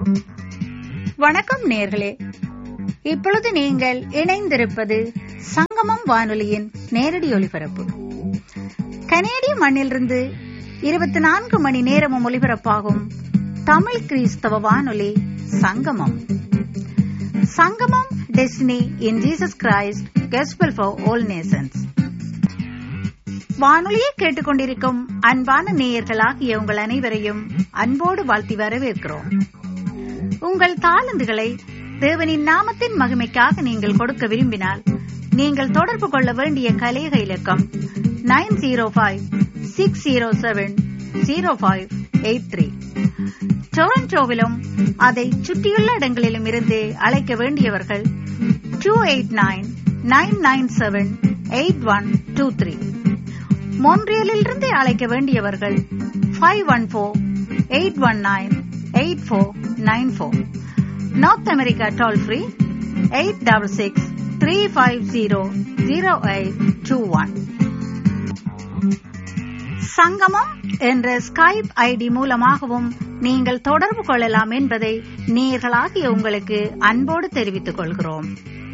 வணக்கம் நேர்களே இப்பொழுது நீங்கள் இணைந்திருப்பது சங்கமம் வானொலியின் நேரடி ஒலிபரப்பு கனேடிய மண்ணிலிருந்து இருபத்தி நான்கு மணி நேரமும் ஒலிபரப்பாகும் தமிழ் கிறிஸ்தவ வானொலி Sangamam Sangamam destiny in Jesus Christ gospel for all nations வானொலியை கேட்டுக்கொண்டிருக்கும் அன்பான நேயர்களாகிய உங்கள் அனைவரையும் அன்போடு வாழ்த்தி வரவேற்கிறோம் உங்கள் தாளந்துகளை தேவனின் நாமத்தின் மகிமைக்காக நீங்கள் கொடுக்க விரும்பினால் நீங்கள் தொடர்பு கொள்ள வேண்டிய கலேக இலக்கம் nine zero five six zero seven zero five eight three டொரண்டோவிலும் அதை சுற்றியுள்ள இடங்களிலும் இருந்து அழைக்க வேண்டியவர்கள் two eight nine nine nine seven eight one two three மொன்றியலிலிருந்து அழைக்க வேண்டியவர்கள் five one four eight one nine eight four nine four North America toll free eight double six three five zero zero eight two one Sangamam என்ற Skype ID மூலமாகவும் நீங்கள் தொடர்பு கொள்ளலாம் என்பதை நேர்களாகிய உங்களுக்கு அன்போடு தெரிவித்துக் கொள்கிறோம்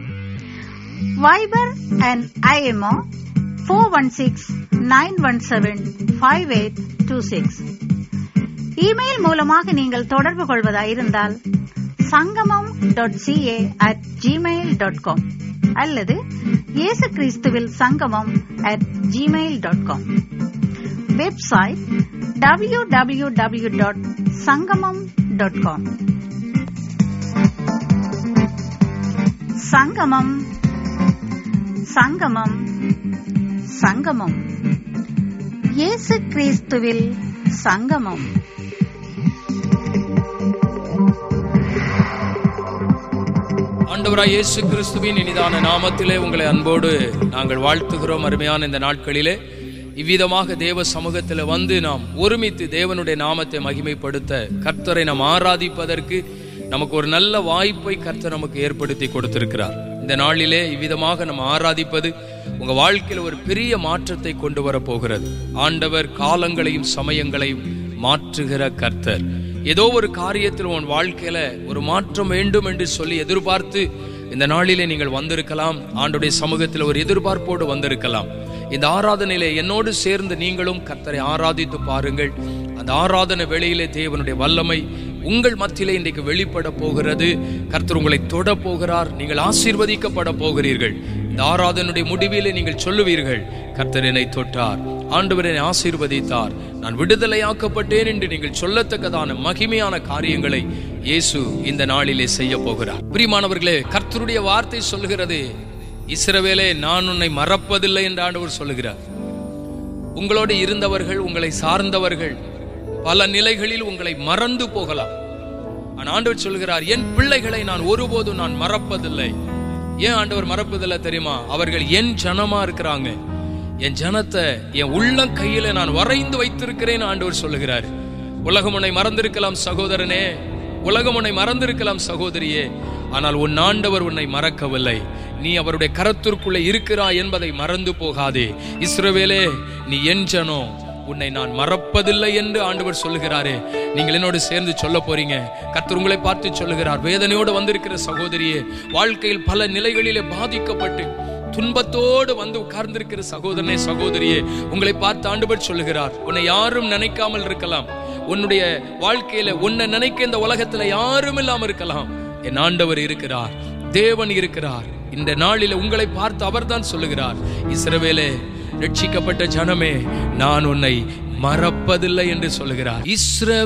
Viber and IMO four one six nine one seven five eight two six email மூலமாக நீங்கள் தொடர்பு கொள்வதாயிருந்தால் Sangamam dot CA at Gmail dot com அல்லது இயேசு கிறிஸ்துவில் Sangamam at Gmail dot com website W W W dot Sangamam dot com Sangamam Sangamam சங்கமம் இயேசு கிறிஸ்துவில் சங்கமம் ஆண்டவராய் இயேசு கிறிஸ்துவின் இனிதான நாமத்திலே உங்களை அன்போடு நாங்கள் வாழ்த்துகிறோம் அருமையான இந்த நாட்களிலே இவ்விதமாக தேவ சமூகத்தில் வந்து நாம் ஒருமித்து தேவனுடைய நாமத்தை மகிமைப்படுத்த கர்த்தரை நாம் ஆராதிப்பதற்கு நமக்கு ஒரு நல்ல வாய்ப்பை கர்த்தர் நமக்கு ஏற்படுத்தி கொடுத்திருக்கிறார் இந்த நாளிலே இவ்விதமாக நம்ம ஆராதிப்பது உங்க வாழ்க்கையில் ஒரு பெரிய மாற்றத்தை கொண்டு வர போகிறது ஆண்டவர் காலங்களையும் சமயங்களையும் மாற்றுகிற கர்த்தர் ஏதோ ஒரு காரியத்தில் உன் வாழ்க்கையில ஒரு மாற்றம் வேண்டும் என்று சொல்லி எதிர்பார்த்து இந்த நாளிலே நீங்கள் வந்திருக்கலாம் ஆண்டுடைய சமூகத்தில் ஒரு எதிர்பார்ப்போடு வந்திருக்கலாம் இந்த ஆராதனையிலே என்னோடு சேர்ந்து நீங்களும் கர்த்தரை ஆராதித்து பாருங்கள் அந்த ஆராதனை வேளையிலே தேவனுடைய வல்லமை உங்கள் மத்தியிலே இன்றைக்கு வெளிப்பட போகிறது கர்த்தர் உங்களை தொட போகிறார் நீங்கள் ஆசீர்வதிக்கப்பட போகிறீர்கள் இந்த ஆராதனுடைய முடிவிலே நீங்கள் சொல்லுவீர்கள் கர்த்தர் என்னை தொட்டார் ஆண்டவர் என்னை ஆசீர்வதித்தார் நான் விடுதலையாக்கப்பட்டேன் என்று நீங்கள் சொல்லத்தக்கதான மகிமையான காரியங்களை இயேசு இந்த நாளிலே செய்ய போகிறார் பிரியமானவர்களே கர்த்தருடைய வார்த்தை சொல்லுகிறது இஸ்ரவேலே நான் உன்னை மறப்பதில்லை என்று ஆண்டவர் சொல்லுகிறார் உங்களோடு இருந்தவர்கள் உங்களை சார்ந்தவர்கள் பல நிலைகளில் உங்களை மறந்து போகலாம் ஆனால் ஆண்டவர் சொல்கிறார் என் பிள்ளைகளை நான் ஒருபோதும் நான் மறப்பதில்லை ஏன் ஆண்டவர் மறப்பதில்லை தெரியுமா அவர்கள் என் ஜனமா இருக்கிறாங்க என் ஜனத்தை என் உள்ளம் கையில நான் வரைந்து வைத்திருக்கிறேன் ஆண்டவர் சொல்லுகிறார் உலகம் உன்னை மறந்திருக்கலாம் சகோதரனே உலகம் உன்னை மறந்திருக்கலாம் சகோதரியே ஆனால் உன் ஆண்டவர் உன்னை மறக்கவில்லை நீ அவருடைய கரத்திற்குள்ளே இருக்கிறாய் என்பதை மறந்து போகாதே இஸ்ரவேலே நீ என் ஜனோ உன்னை நான் மறப்பதில்லை என்று ஆண்டவர் சொல்லுகிறாரே நீங்கள் என்னோடு சேர்ந்து சொல்ல போறீங்க கர்த்தர் உங்களை பார்த்து சொல்லுகிறார் வேதனையோடு வந்திருக்கிற சகோதரியே வாழ்க்கையில் பல நிலைகளிலே பாதிக்கப்பட்டு துன்பத்தோடு வந்து உட்கார்ந்திருக்கிற சகோதரனே சகோதரியே உங்களை பார்த்து ஆண்டவர் சொல்லுகிறார் உன்னை யாரும் நினைக்காமல் இருக்கலாம் உன்னுடைய வாழ்க்கையில உன்னை நினைக்க இந்த உலகத்துல யாரும் இல்லாம இருக்கலாம் என் ஆண்டவர் இருக்கிறார் தேவன் இருக்கிறார் இந்த நாளில உங்களை பார்த்து அவர்தான் சொல்லுகிறார் இஸ்ரவேலே ரட்சிக்கப்பட்ட ஜனமே நான் உன்னை மறப்பதில்லை என்று சொல்லுகிறார் இஸ்ர